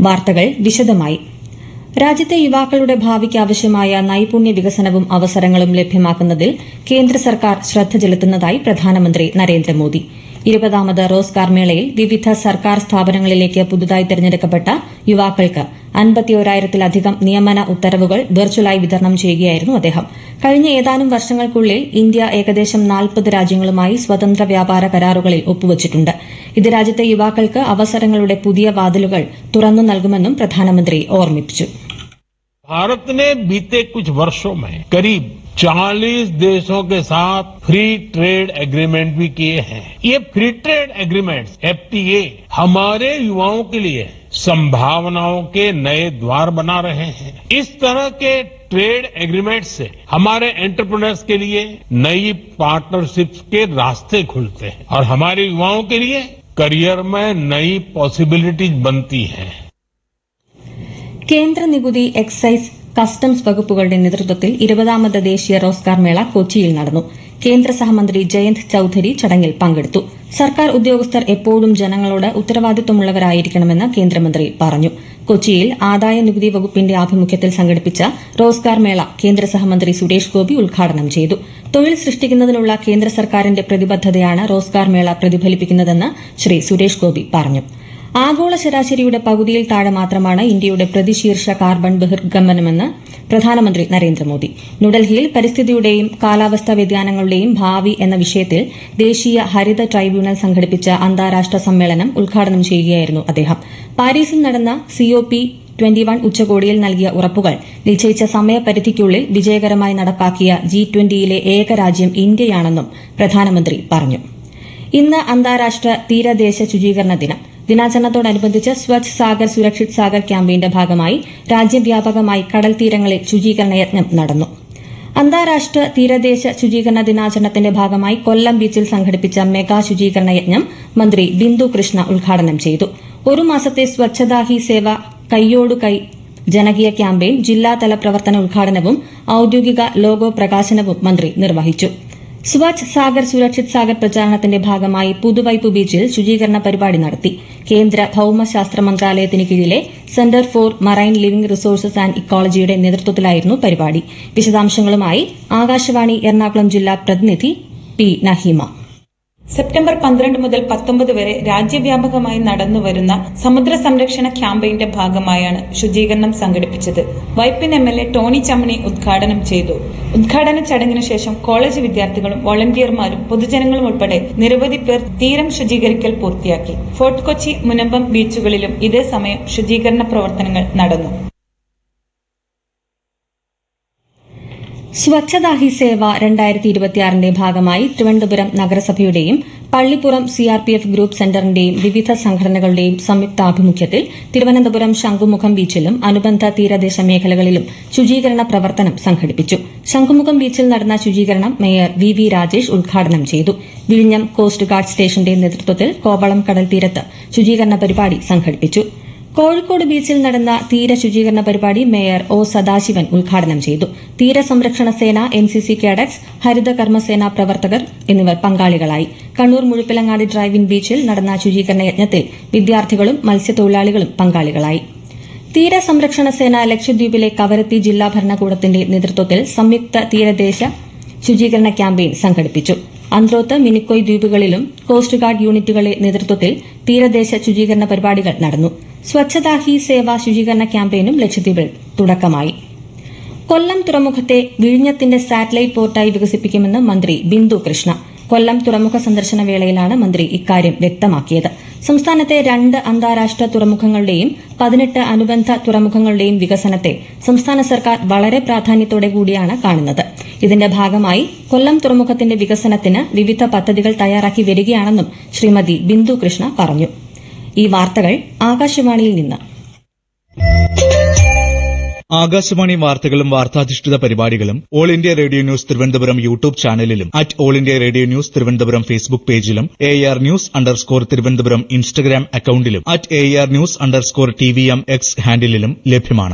വാർത്തകൾ വിശദമായി രാജ്യത്തെ യുവാക്കളുടെ ഭാവിക്ക് ആവശ്യമായ നൈപുണ്യ വികസനവും അവസരങ്ങളും ലഭ്യമാക്കുന്നതിൽ കേന്ദ്ര സർക്കാർ ശ്രദ്ധ ചെലുത്തുന്നതായി പ്രധാനമന്ത്രി നരേന്ദ്രമോദി ഇരുപതാമത് റോസ്ഗാർ മേളയിൽ വിവിധ സർക്കാർ സ്ഥാപനങ്ങളിലേക്ക് പുതുതായി തെരഞ്ഞെടുക്കപ്പെട്ട യുവാക്കൾക്ക് അൻപത്തിയോരായിരത്തിലധികം നിയമന ഉത്തരവുകൾ വെർച്വലായി വിതരണം ചെയ്യുകയായിരുന്നു അദ്ദേഹം കഴിഞ്ഞ ഏതാനും വർഷങ്ങൾക്കുള്ളിൽ ഇന്ത്യ ഏകദേശം നാൽപ്പത് രാജ്യങ്ങളുമായി സ്വതന്ത്ര വ്യാപാര കരാറുകളിൽ ഒപ്പുവച്ചിട്ടുണ്ട് ഇത് രാജ്യത്തെ യുവാക്കൾക്ക് അവസരങ്ങളുടെ പുതിയ വാതിലുകൾ തുറന്നു നൽകുമെന്നും പ്രധാനമന്ത്രി ഓർമ്മിപ്പിച്ചു भारत ने बीते कुछ वर्षों में करीब 40 देशों के साथ फ्री ट्रेड एग्रीमेंट भी किए हैं ये फ्री ट्रेड एग्रीमेंट्स एफटीए हमारे युवाओं के लिए संभावनाओं के नए द्वार बना रहे हैं इस तरह के ट्रेड एग्रीमेंट से हमारे एंटरप्रेन्योर्स के लिए नई पार्टनरशिप्स के रास्ते खुलते हैं और हमारे युवाओं के लिए करियर में नई पॉसिबिलिटीज बनती हैं കേന്ദ്ര നികുതി എക്സൈസ് കസ്റ്റംസ് വകുപ്പുകളുടെ നേതൃത്വത്തിൽ ഇരുപതാമത് ദേശീയ റോസ്ഗാർ മേള കൊച്ചിയിൽ നടന്നു കേന്ദ്ര സഹമന്ത്രി ജയന്ത് ചൌധരി ചടങ്ങിൽ പങ്കെടുത്തു സർക്കാർ ഉദ്യോഗസ്ഥർ എപ്പോഴും ജനങ്ങളോട് ഉത്തരവാദിത്വമുള്ളവരായിരിക്കണമെന്ന് കേന്ദ്രമന്ത്രി പറഞ്ഞു കൊച്ചിയിൽ ആദായ നികുതി വകുപ്പിന്റെ ആഭിമുഖ്യത്തിൽ സംഘടിപ്പിച്ച റോസ്ഗാർ മേള കേന്ദ്ര സഹമന്ത്രി സുരേഷ് ഗോപി ഉദ്ഘാടനം ചെയ്തു തൊഴിൽ സൃഷ്ടിക്കുന്നതിനുള്ള കേന്ദ്ര സർക്കാരിന്റെ പ്രതിബദ്ധതയാണ് റോസ്ഗാർ മേള പ്രതിഫലിപ്പിക്കുന്നതെന്ന് ശ്രീ സുരേഷ് ഗോപി പറഞ്ഞു ആഗോള ശരാശരിയുടെ പകുതിയിൽ താഴെ മാത്രമാണ് ഇന്ത്യയുടെ പ്രതിശീർഷ കാർബൺ ബഹിർഗമനമെന്ന് പ്രധാനമന്ത്രി നരേന്ദ്രമോദി ന്യൂഡൽഹിയിൽ പരിസ്ഥിതിയുടെയും കാലാവസ്ഥാ വ്യതിയാനങ്ങളുടെയും ഭാവി എന്ന വിഷയത്തിൽ ദേശീയ ഹരിത ട്രൈബ്യൂണൽ സംഘടിപ്പിച്ച അന്താരാഷ്ട്ര സമ്മേളനം ഉദ്ഘാടനം ചെയ്യുകയായിരുന്നു അദ്ദേഹം പാരീസിൽ നടന്ന സിഒപി ട്വന്റി വൺ ഉച്ചകോടിയിൽ നൽകിയ ഉറപ്പുകൾ നിശ്ചയിച്ച സമയപരിധിക്കുള്ളിൽ വിജയകരമായി നടപ്പാക്കിയ ജി ട്വന്റിയിലെ ഏക രാജ്യം ഇന്ത്യയാണെന്നും പ്രധാനമന്ത്രി പറഞ്ഞു ഇന്ന് അന്താരാഷ്ട്ര തീരദേശ ശുചീകരണ ദിനം ദിനാചരണത്തോടനുബന്ധിച്ച് സ്വച്ഛ് സാഗർ സുരക്ഷിത് സാഗർ ക്യാമ്പയിന്റെ ഭാഗമായി രാജ്യവ്യാപകമായി കടൽ തീരങ്ങളിൽ ശുചീകരണ യജ്ഞം നടന്നു അന്താരാഷ്ട്ര തീരദേശ ശുചീകരണ ദിനാചരണത്തിന്റെ ഭാഗമായി കൊല്ലം ബീച്ചിൽ സംഘടിപ്പിച്ച മെഗാ ശുചീകരണ യജ്ഞം മന്ത്രി ബിന്ദു കൃഷ്ണ ഉദ്ഘാടനം ചെയ്തു ഒരു മാസത്തെ സ്വച്ഛതാ ഹി സേവ കൈയോടു കൈ ജനകീയ ക്യാമ്പയിൻ ജില്ലാതല പ്രവർത്തന ഉദ്ഘാടനവും ഔദ്യോഗിക ലോഗോ പ്രകാശനവും മന്ത്രി നിർവഹിച്ചു സ്വച്ഛ് സാഗർ സുരക്ഷിത് സാഗർ പ്രചാരണത്തിന്റെ ഭാഗമായി പുതുവൈപ്പ് ബീച്ചിൽ ശുചീകരണ പരിപാടി നടത്തി കേന്ദ്ര ഭൌമശാസ്ത്ര മന്ത്രാലയത്തിന് കീഴിലെ centre for marine living resources and ഇക്കോളജിയുടെ നേതൃത്വത്തിലായിരുന്നു പരിപാടി വിശദാംശങ്ങളുമായി ആകാശവാണി എറണാകുളം ജില്ലാ പ്രതിനിധി പി നഹീമ സെപ്റ്റംബർ പന്ത്രണ്ട് മുതൽ പത്തൊമ്പത് വരെ രാജ്യവ്യാപകമായി നടന്നുവരുന്ന സമുദ്ര സംരക്ഷണ ക്യാമ്പയിന്റെ ഭാഗമായാണ് ശുചീകരണം സംഘടിപ്പിച്ചത് Vypin M L A Tony Chammany ഉദ്ഘാടനം ചെയ്തു ഉദ്ഘാടന ചടങ്ങിനു ശേഷം കോളേജ് വിദ്യാർത്ഥികളും വോളണ്ടിയർമാരും പൊതുജനങ്ങളും ഉൾപ്പെടെ നിരവധി പേർ തീരം ശുചീകരിക്കൽ പൂർത്തിയാക്കി ഫോർട്ട് കൊച്ചി മുനമ്പം ബീച്ചുകളിലും ഇതേ സമയം ശുചീകരണ പ്രവർത്തനങ്ങൾ നടന്നു സ്വച്ഛതാ ഹി സേവ രണ്ടായിരത്തി ഇരുപത്തിയാറിന്റെ ഭാഗമായി തിരുവനന്തപുരം നഗരസഭയുടെയും പള്ളിപ്പുറം സിആർപിഎഫ് ഗ്രൂപ്പ് സെന്ററിന്റെയും വിവിധ സംഘടനകളുടെയും സംയുക്താഭിമുഖ്യത്തിൽ തിരുവനന്തപുരം ശംഖുമുഖം ബീച്ചിലും അനുബന്ധ തീരദേശ മേഖലകളിലും ശുചീകരണ പ്രവർത്തനം സംഘടിപ്പിച്ചു ശംഖുമുഖം ബീച്ചിൽ നടന്ന ശുചീകരണം മേയർ വി വി രാജേഷ് ഉദ്ഘാടനം ചെയ്തു വിഴിഞ്ഞം കോസ്റ്റ് ഗാർഡ് സ്റ്റേഷന്റെ നേതൃത്വത്തിൽ കോവളം കടൽ തീരത്ത് ശുചീകരണ പരിപാടി സംഘടിപ്പിച്ചു കോഴിക്കോട് ബീച്ചിൽ നടന്ന തീര ശുചീകരണ പരിപാടി മേയർ ഒ സദാശിവൻ ഉദ്ഘാടനം ചെയ്തു തീരസംരക്ഷണ സേന എൻസിസി കേഡറ്റ്സ് ഹരിത കർമ്മസേന പ്രവർത്തകർ എന്നിവർ പങ്കാളികളായി കണ്ണൂർ മുഴുപ്പിലങ്ങാടി ഡ്രൈവിൻ ബീച്ചിൽ നടന്ന ശുചീകരണ യജ്ഞത്തിൽ വിദ്യാർത്ഥികളും മത്സ്യത്തൊഴിലാളികളും പങ്കാളികളായി തീരസംരക്ഷണ സേന ലക്ഷദ്വീപിലെ കവരത്തി ജില്ലാ ഭരണകൂടത്തിന്റെ നേതൃത്വത്തിൽ സംയുക്ത തീരദേശ ശുചീകരണ ക്യാമ്പയിൻ സംഘടിപ്പിച്ചു അന്ത്രോത്ത് മിനിക്കോയ് ദ്വീപുകളിലും കോസ്റ്റ് ഗാർഡ് യൂണിറ്റുകളുടെ നേതൃത്വത്തിൽ തീരദേശ ശുചീകരണ പരിപാടികൾ നടന്നു സ്വച്ഛതാ ഹി സേവ ശുചീകരണ ക്യാമ്പയിനും ലക്ഷദ്വീപിൽ തുടക്കമായി കൊല്ലം തുറമുഖത്തെ വിഴിഞ്ഞത്തിന്റെ സാറ്റലൈറ്റ് പോർട്ടായി വികസിപ്പിക്കുമെന്ന് മന്ത്രി ബിന്ദു കൃഷ്ണ കൊല്ലം തുറമുഖ സന്ദർശന വേളയിലാണ് മന്ത്രി ഇക്കാര്യം വ്യക്തമാക്കിയത് സംസ്ഥാനത്തെ രണ്ട് അന്താരാഷ്ട്ര തുറമുഖങ്ങളുടെയും പതിനെട്ട് അനുബന്ധ തുറമുഖങ്ങളുടെയും വികസനത്തെ സംസ്ഥാന സർക്കാർ വളരെ പ്രാധാന്യത്തോടെ കൂടിയാണ് കാണുന്നത് ഇതിന്റെ ഭാഗമായി കൊല്ലം തുറമുഖത്തിന്റെ വികസനത്തിന് വിവിധ പദ്ധതികൾ തയ്യാറാക്കി വരികയാണെന്നും ശ്രീമതി ബിന്ദു കൃഷ്ണ പറഞ്ഞു ഈ വാർത്തകൾ ആകാശവാണിയിൽ നിന്ന് ആകാശവാണി വാർത്തകളും വാർത്താധിഷ്ഠിത പരിപാടികളും all India radio news Thiruvananthapuram YouTube ചാനലിലും at all India radio news Thiruvananthapuram Facebook പേജിലും A R news underscore Thiruvananthapuram Instagram അക്കൌണ്ടിലും at A R news underscore T V M X ഹാൻഡിലും ലഭ്യമാണ്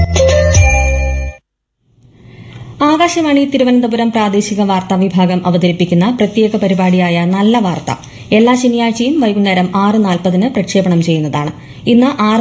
ആകാശവാണി തിരുവനന്തപുരം പ്രാദേശിക വാർത്താ വിഭാഗം അവതരിപ്പിക്കുന്ന പ്രത്യേക പരിപാടിയായ നല്ല വാർത്ത എല്ലാ ശനിയാഴ്ചയും വൈകുന്നേരം ആറ് നാൽപ്പതിന് പ്രക്ഷേപണം ചെയ്യുന്നതാണ് ഇന്ന് ആറ്